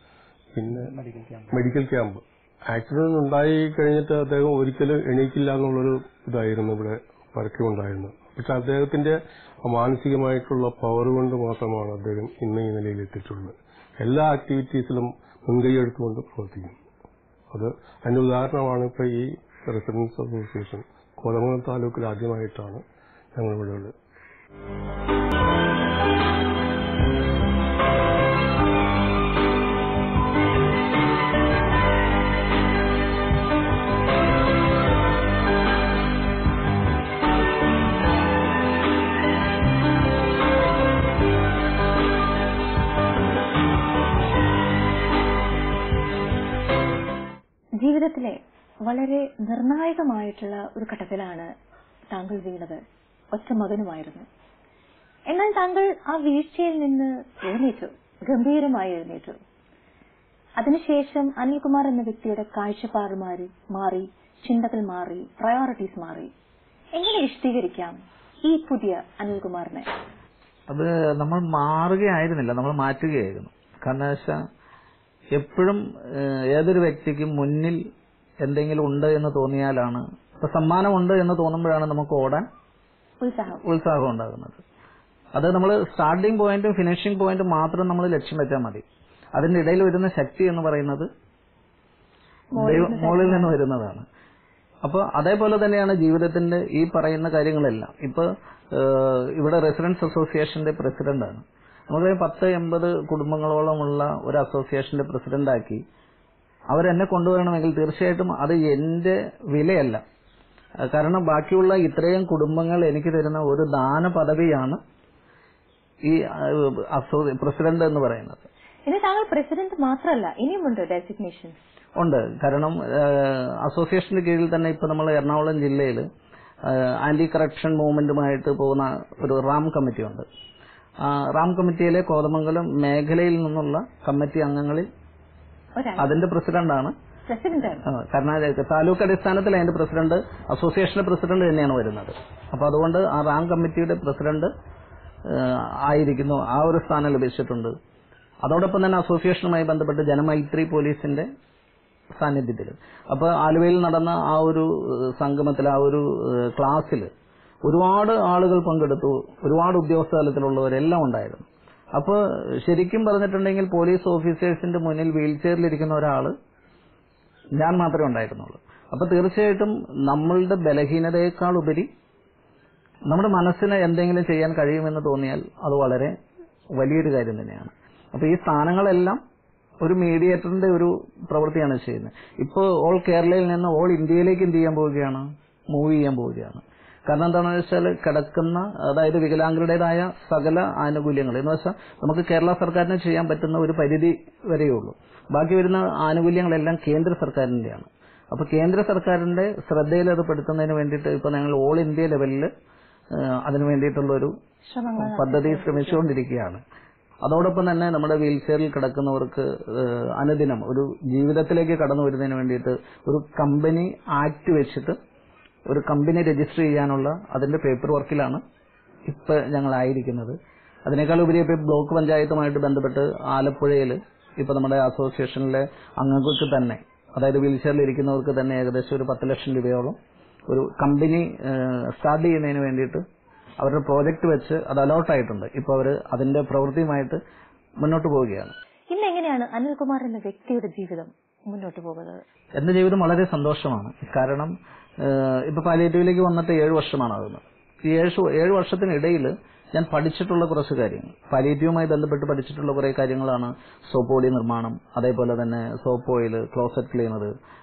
[SPEAKER 5] പിന്നെ മെഡിക്കൽ ക്യാമ്പ് ആക്സിഡന്റ് ഉണ്ടായി കഴിഞ്ഞിട്ട് അദ്ദേഹം ഒരിക്കലും എണീക്കില്ല എന്നുള്ളൊരു ഇതായിരുന്നു ഇവിടെ പരക്കെ ഉണ്ടായിരുന്നത് പക്ഷെ അദ്ദേഹത്തിന്റെ മാനസികമായിട്ടുള്ള പവർ കൊണ്ട് മാത്രമാണ് അദ്ദേഹം ഇന്ന് ഈ നിലയിൽ എത്തിയിട്ടുള്ളത് എല്ലാ ആക്ടിവിറ്റീസിലും മുൻകൈ എടുത്തുകൊണ്ട് പ്രവർത്തിക്കും അത് അതിന്റെ ഉദാഹരണമാണ് ഇപ്പൊ ഈ റെസിഡൻസ് അസോസിയേഷൻ കോതമംഗലം താലൂക്കിൽ ആദ്യമായിട്ടാണ് ഞങ്ങളിവിടെ ഉള്ളത്
[SPEAKER 1] ജീവിതത്തിലെ വളരെ നിർണായകമായിട്ടുള്ള ഒരു ഘട്ടത്തിലാണ് താങ്കൾ വീണത് ഒറ്റ മകനുമായിരുന്നു എന്നാൽ താങ്കൾ ആ വീഴ്ചയിൽ നിന്ന് എഴുന്നേറ്റു ഗംഭീരമായി എഴുന്നേറ്റു അതിനുശേഷം അനിൽകുമാർ എന്ന വ്യക്തിയുടെ കാഴ്ചപ്പാട് മാറി മാറി ചിന്തകൾ മാറി പ്രയോറിറ്റീസ് മാറി എങ്ങനെ വിശദീകരിക്കാം ഈ പുതിയ അനിൽകുമാറിനെ
[SPEAKER 2] അത് നമ്മൾ മാറുകയായിരുന്നില്ല നമ്മൾ മാറ്റുകയായിരുന്നു കാരണം വെച്ചാൽ എപ്പോഴും ഏഹ്, ഏതൊരു വ്യക്തിക്കും മുന്നിൽ എന്തെങ്കിലും ഉണ്ട് എന്ന് തോന്നിയാലാണ് ഇപ്പൊ സമ്മാനമുണ്ട് എന്ന് തോന്നുമ്പോഴാണ് നമുക്ക് ഓടാൻ
[SPEAKER 1] ഉത്സാഹം
[SPEAKER 2] ഉത്സാഹം ഉണ്ടാകുന്നത് അത് നമ്മൾ സ്റ്റാർട്ടിംഗ് പോയിന്റും ഫിനിഷിംഗ് പോയിന്റും മാത്രം നമ്മൾ ലക്ഷ്യം വെച്ചാൽ മതി അതിന്റെ ഇടയിൽ വരുന്ന ശക്തി എന്ന് പറയുന്നത് ദൈവം മുകളിൽ നിന്ന് വരുന്നതാണ് അപ്പോൾ അതേപോലെ തന്നെയാണ് ജീവിതത്തിന്റെ ഈ പറയുന്ന കാര്യങ്ങളെല്ലാം ഇപ്പൊ ഏഹ്, ഇവിടെ റെസിഡൻസ് അസോസിയേഷന്റെ പ്രസിഡന്റാണ് നമുക്ക് പത്ത് എൺപത് കുടുംബങ്ങളോളമുള്ള ഒരു അസോസിയേഷന്റെ പ്രസിഡന്റാക്കി അവരെന്നെ കൊണ്ടുവരണമെങ്കിൽ തീർച്ചയായിട്ടും അത് എന്റെ വിലയല്ല അഹ് കാരണം ബാക്കിയുള്ള ഇത്രയും കുടുംബങ്ങൾ എനിക്ക് തരുന്ന ഒരു ദാന പദവിയാണ് ഈ അഹ് അസോ- പ്രസിഡന്റ് എന്ന് പറയുന്നത്
[SPEAKER 1] ഇനി താങ്കൾ പ്രസിഡന്റ് മാത്രമല്ല ഇനിയുമുണ്ട് ഡെസിഗ്നേഷൻ
[SPEAKER 2] ഉണ്ട് കാരണം ഏഹ്, അസോസിയേഷന്റെ കീഴിൽ തന്നെ ഇപ്പൊ നമ്മൾ എറണാകുളം ജില്ലയിൽ ആന്റി കറപ്ഷൻ മൂവ്മെന്റുമായിട്ട് പോകുന്ന ഒരു റാം കമ്മിറ്റി ഉണ്ട് ആ റാം കമ്മിറ്റിയിലെ കോതമംഗലം മേഖലയിൽ നിന്നുള്ള കമ്മിറ്റി അംഗങ്ങളിൽ
[SPEAKER 1] ഒരാൾ
[SPEAKER 2] അതിന്റെ പ്രസിഡന്റാണ്
[SPEAKER 1] പ്രസിഡന്റാണ്
[SPEAKER 2] ആ, കർണാടക താലൂക്ക് അടിസ്ഥാനത്തിൽ അതിന്റെ പ്രസിഡന്റ് അസോസിയേഷന്റെ പ്രസിഡന്റ് തന്നെയാണ് വരുന്നത് അപ്പൊ അതുകൊണ്ട് ആ റാം കമ്മിറ്റിയുടെ പ്രസിഡന്റ് ഏഹ്, ആയിരിക്കുന്നു ആ ഒരു സ്ഥാനം ലഭിച്ചിട്ടുണ്ട് അതോടൊപ്പം തന്നെ അസോസിയേഷനുമായി ബന്ധപ്പെട്ട് ജനമൈത്രി പോലീസിന്റെ സാന്നിധ്യത്തിൽ അപ്പൊ ആലുവയിൽ നടന്ന ആ ഒരു ഏഹ്, സംഗമത്തിൽ ആ ഒരു ഏഹ്, ക്ലാസ്സിൽ ഒരുപാട് ആളുകൾ പങ്കെടുത്തു ഒരുപാട് ഉദ്യോഗസ്ഥ തലത്തിലുള്ളവരെല്ലാം ഉണ്ടായിരുന്നു അപ്പൊ ശരിക്കും പറഞ്ഞിട്ടുണ്ടെങ്കിൽ പോലീസ് ഓഫീസേഴ്സിന്റെ മുന്നിൽ വീൽ ചെയറിലിരിക്കുന്ന ഒരാള് ഞാൻ മാത്രമേ ഉണ്ടായിരുന്നുള്ളൂ അപ്പൊ തീർച്ചയായിട്ടും നമ്മളുടെ ബലഹീനതയേക്കാൾ ഉപരി നമ്മുടെ മനസ്സിന് എന്തെങ്കിലും ചെയ്യാൻ കഴിയുമെന്ന് തോന്നിയാൽ അത് വളരെ വലിയൊരു കാര്യം തന്നെയാണ് അപ്പൊ ഈ സ്ഥാനങ്ങളെല്ലാം ഒരു മീഡിയേറ്ററിന്റെ ഒരു പ്രവൃത്തിയാണ് ചെയ്യുന്നത് ഇപ്പോൾ ഓൾ കേരളയിൽ നിന്ന് ഓൾ ഇന്ത്യയിലേക്ക് എന്ത് ചെയ്യാൻ പോവുകയാണ് മൂവ് ചെയ്യാൻ പോവുകയാണ് കാരണം എന്താണെന്ന് വെച്ചാൽ കിടക്കുന്ന അതായത് വികലാംഗരുടേതായ സകല ആനുകൂല്യങ്ങൾ എന്ന് വെച്ചാൽ നമുക്ക് കേരള സർക്കാരിന് ചെയ്യാൻ പറ്റുന്ന ഒരു പരിധി വരെയേ ഉള്ളൂ ബാക്കി വരുന്ന ആനുകൂല്യങ്ങളെല്ലാം കേന്ദ്ര സർക്കാരിന്റെയാണ് അപ്പൊ കേന്ദ്ര സർക്കാരിന്റെ ശ്രദ്ധയിൽ അത് പെടുത്തുന്നതിന് വേണ്ടിയിട്ട് ഇപ്പൊ ഞങ്ങൾ ഓൾ ഇന്ത്യ ലെവലിൽ അതിനു വേണ്ടിയിട്ടുള്ള ഒരു
[SPEAKER 1] ശ്രമങ്ങൾ
[SPEAKER 2] പദ്ധതി ശ്രമിച്ചുകൊണ്ടിരിക്കുകയാണ് അതോടൊപ്പം തന്നെ നമ്മുടെ വീൽ ചെയറിൽ കിടക്കുന്നവർക്ക് ഏഹ്, അനുദിനം ഒരു ജീവിതത്തിലേക്ക് കടന്നു വരുന്നതിന് വേണ്ടിയിട്ട് ഒരു കമ്പനി ആക്ട് വെച്ചിട്ട് ഒരു കമ്പനി രജിസ്റ്റർ ചെയ്യാനുള്ള അതിന്റെ പേപ്പർ വർക്കിലാണ് ഇപ്പൊ ഞങ്ങളായിരിക്കുന്നത് അതിനേക്കാൾ ഉപരി ഇപ്പൊ ബ്ലോക്ക് പഞ്ചായത്തുമായിട്ട് ബന്ധപ്പെട്ട് ആലപ്പുഴയിൽ ഇപ്പൊ നമ്മുടെ അസോസിയേഷനിലെ അംഗങ്ങൾക്ക് തന്നെ അതായത് വീൽ ചെയറിൽ ഇരിക്കുന്നവർക്ക് തന്നെ ഏകദേശം ഒരു പത്ത് ലക്ഷം രൂപയോളം ഒരു കമ്പനി സ്റ്റാർട്ട് ചെയ്യുന്നതിന് വേണ്ടിയിട്ട് അവരുടെ പ്രോജക്റ്റ് വെച്ച് അത് അലോട്ട് ആയിട്ടുണ്ട് ഇപ്പോൾ അവർ അതിന്റെ പ്രവൃത്തിയുമായിട്ട് മുന്നോട്ട് പോവുകയാണ്
[SPEAKER 1] ഇന്ന് എങ്ങനെയാണ് അനിൽകുമാർ എന്ന വ്യക്തിയുടെ ജീവിതം മുന്നോട്ട് പോകുന്നത്
[SPEAKER 2] എന്റെ ജീവിതം വളരെ സന്തോഷമാണ് കാരണം ഏഹ്, ഇപ്പൊ പാലിയേറ്റീവിലേക്ക് വന്നിട്ട് ഏഴ് വർഷമാണ് ആകുന്നത് ഈ ഏഴ് ശു- ഏഴ് വർഷത്തിനിടയിൽ ഞാൻ പഠിച്ചിട്ടുള്ള കുറച്ച് കാര്യങ്ങൾ പാലിയേറ്റീവുമായി ബന്ധപ്പെട്ട് പഠിച്ചിട്ടുള്ള കുറെ കാര്യങ്ങളാണ് സോപ്പ് പൊടി നിർമ്മാണം അതേപോലെ തന്നെ soap oil closet cleaner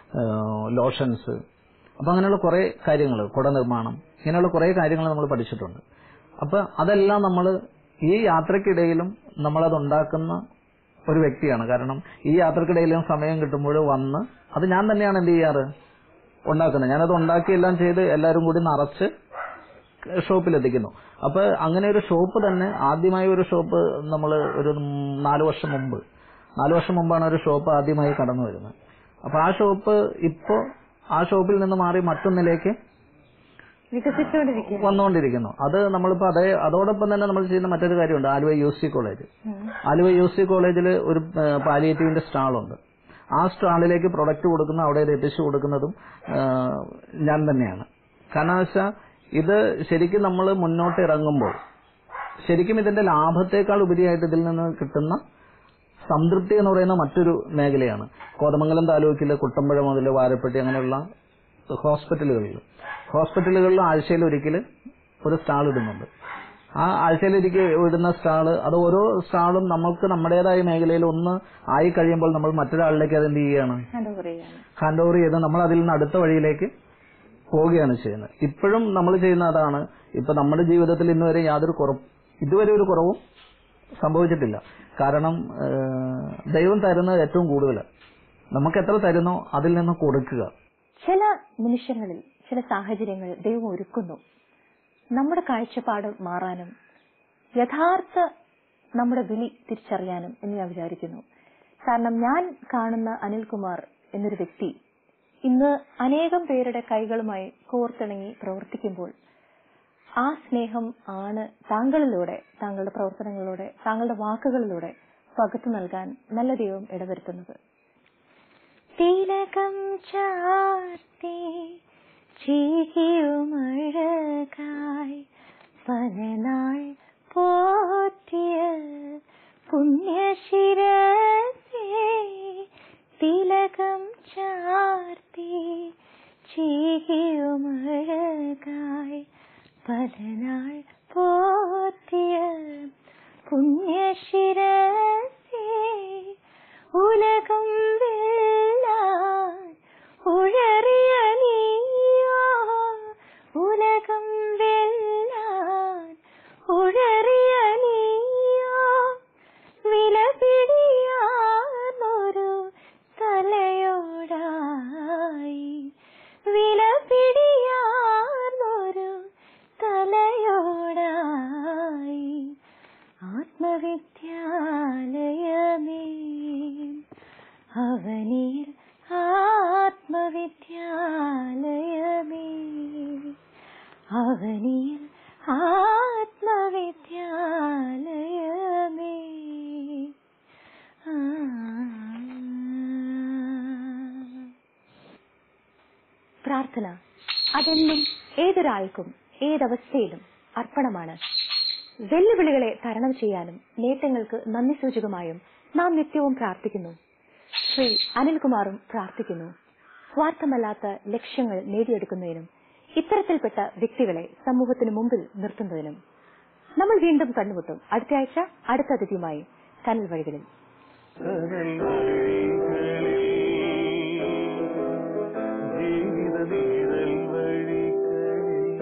[SPEAKER 2] lotions അപ്പൊ അങ്ങനെയുള്ള കുറെ കാര്യങ്ങൾ കുട നിർമ്മാണം ഇങ്ങനെയുള്ള കുറെ കാര്യങ്ങൾ നമ്മൾ പഠിച്ചിട്ടുണ്ട് അപ്പൊ അതെല്ലാം നമ്മൾ ഈ യാത്രക്കിടയിലും നമ്മളത് ഉണ്ടാക്കുന്ന ഒരു വ്യക്തിയാണ് കാരണം ഈ യാത്രക്കിടയിലും സമയം കിട്ടുമ്പോൾ വന്ന് അത് ഞാൻ തന്നെയാണ് എന്ത് ചെയ്യാറ് ഉണ്ടാക്കുന്നത് ഞാനത് ഉണ്ടാക്കി എല്ലാം ചെയ്ത് എല്ലാവരും കൂടി നിറച്ച് ഷോപ്പിലെത്തിക്കുന്നു അപ്പൊ അങ്ങനെ ഒരു ഷോപ്പ് തന്നെ ആദ്യമായി ഒരു ഷോപ്പ് നമ്മൾ ഒരു നാല് വർഷം മുമ്പ് നാല് വർഷം മുമ്പാണ് ഒരു ഷോപ്പ് ആദ്യമായി കടന്നു വരുന്നത് അപ്പൊ ആ ഷോപ്പ് ഇപ്പോ ആ ഷോപ്പിൽ നിന്ന് മാറി മറ്റൊന്നിലേക്ക്
[SPEAKER 1] വികസിച്ചുകൊണ്ടിരിക്കുന്നു
[SPEAKER 2] വന്നുകൊണ്ടിരിക്കുന്നു അത് നമ്മളിപ്പോ അതേ അതോടൊപ്പം തന്നെ നമ്മൾ ചെയ്യുന്ന മറ്റൊരു കാര്യമുണ്ട് Aluva U C college Aluva U C കോളേജിൽ ഒരു പാലിയേറ്റീവിന്റെ സ്റ്റാളുണ്ട് ആ സ്റ്റാളിലേക്ക് പ്രൊഡക്റ്റ് കൊടുക്കുന്ന അവിടെ ഇത് എത്തിച്ചു കൊടുക്കുന്നതും ആ, ഞാൻ തന്നെയാണ് കാരണം വെച്ചാൽ ഇത് ശരിക്കും നമ്മൾ മുന്നോട്ട് ഇറങ്ങുമ്പോൾ ശരിക്കും ഇതിന്റെ ലാഭത്തെക്കാൾ ഉപരിയായിട്ട് ഇതിൽ നിന്ന് കിട്ടുന്ന സംതൃപ്തി എന്ന് പറയുന്ന മറ്റൊരു മേഖലയാണ് കോതമംഗലം താലൂക്കിലെ കുട്ടമ്പുഴ മുതൽ വാരപ്പെട്ടി അങ്ങനെയുള്ള ഹോസ്പിറ്റലുകളിൽ ഹോസ്പിറ്റലുകളിൽ ആഴ്ചയിൽ ഒരിക്കൽ ഒരു സ്റ്റാൾ ഇടുന്നുണ്ട് ആ ആഴ്ചയിൽ ഒരിക്കൽ ഇടുന്ന സ്റ്റാള് അത് ഓരോ സ്റ്റാളും നമ്മൾക്ക് നമ്മുടേതായ മേഖലയിൽ ഒന്ന് ആയി കഴിയുമ്പോൾ നമ്മൾ മറ്റൊരാളിലേക്ക് അത് എന്ത് ചെയ്യുകയാണ്
[SPEAKER 1] എന്താ പറയുകയാണ്
[SPEAKER 2] ഹാൻഡ് ഓവർ ചെയ്ത് നമ്മൾ അതിൽ നിന്ന് അടുത്ത വഴിയിലേക്ക് പോവുകയാണ് ചെയ്യുന്നത് ഇപ്പോഴും നമ്മൾ ചെയ്യുന്ന അതാണ് ഇപ്പൊ നമ്മുടെ ജീവിതത്തിൽ ഇന്ന് വരെ യാതൊരു കുറവ് ഇതുവരെ ഒരു കുറവും സംഭവിച്ചിട്ടില്ല കാരണം ഏഹ്, ദൈവം തരുന്നത് ഏറ്റവും കൂടുതൽ നമുക്ക് എത്ര തരുന്നോ അതിൽ നിന്ന് കൊടുക്കുക
[SPEAKER 1] ചില നിമിഷങ്ങളിൽ ചില സാഹചര്യങ്ങൾ ദൈവം ഒരുക്കുന്നു നമ്മുടെ കാഴ്ചപ്പാട് മാറാനും യഥാർത്ഥ നമ്മുടെ വിളി തിരിച്ചറിയാനും എന്ന് ഞാൻ വിചാരിക്കുന്നു കാരണം ഞാൻ കാണുന്ന അനിൽകുമാർ എന്നൊരു വ്യക്തി ഇന്ന് അനേകം പേരുടെ കൈകളുമായി കോർത്തിണങ്ങി പ്രവർത്തിക്കുമ്പോൾ ആ സ്നേഹം ആണ് താങ്കളിലൂടെ താങ്കളുടെ പ്രവർത്തനങ്ങളിലൂടെ താങ്കളുടെ വാക്കുകളിലൂടെ പകുത്തു നൽകാൻ നല്ല ദൈവം ഇടവരുത്തുന്നത് തിലകം ചാർത്തി ചീകിയുമഴകായി പലനാൾ പോറ്റിയ പുണ്യശിരസേ തിലകം ചാർത്തി ചീകിയുമഴകായി പലനാൾ പോറ്റിയ പുണ്യശിരസേ ഉലകം വെല്ലാൻ ഉഴറിയ നീയോ ഉലകം വെല്ലാൻ ഉഴറിയ നീയോ വിലപിടിയാർന്നൊരു തലയോടായി വിലപിടിയാർന്നൊരു തലയോടായി ആത്മവിദ്യാലയമേ അവനിൽ ആത്മവിദ്യാലയമേ അവനിൽ ആത്മവിദ്യാലയമേ ആ. പ്രാർത്ഥന അതെന്നും ഏതൊരാൾക്കും ഏതവസ്ഥയിലും അർപ്പണമാണ് വെല്ലുവിളികളെ തരണം ചെയ്യാനും നേട്ടങ്ങൾക്ക് നന്ദി സൂചകമായും നാം നിത്യവും പ്രാർത്ഥിക്കുന്നു ശ്രീ അനിൽകുമാറും പ്രാർത്ഥിക്കുന്നു സ്വാർത്ഥമല്ലാത്ത ലക്ഷ്യങ്ങൾ നേടിയെടുക്കുന്നതിനും ഇത്തരത്തിൽപ്പെട്ട വ്യക്തികളെ സമൂഹത്തിന് മുമ്പിൽ നിർത്തുന്നതിനും നമ്മൾ വീണ്ടും കണ്ടുമുട്ടും അടുത്ത ആഴ്ച അടുത്ത അതിഥിയുമായി കനൽ വഴികളിൽ
[SPEAKER 6] ജീവിത നീരൽ വഴികളിൽ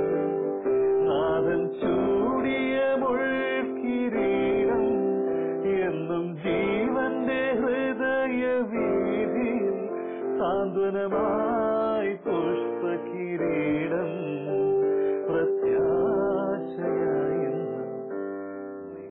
[SPEAKER 6] നാഥൻ ചൂടിയ മുൾക്കിരീടം എന്നും ജീവന്റെ ഹൃദയ വീതിയിൽ സാന്ത്വനമാ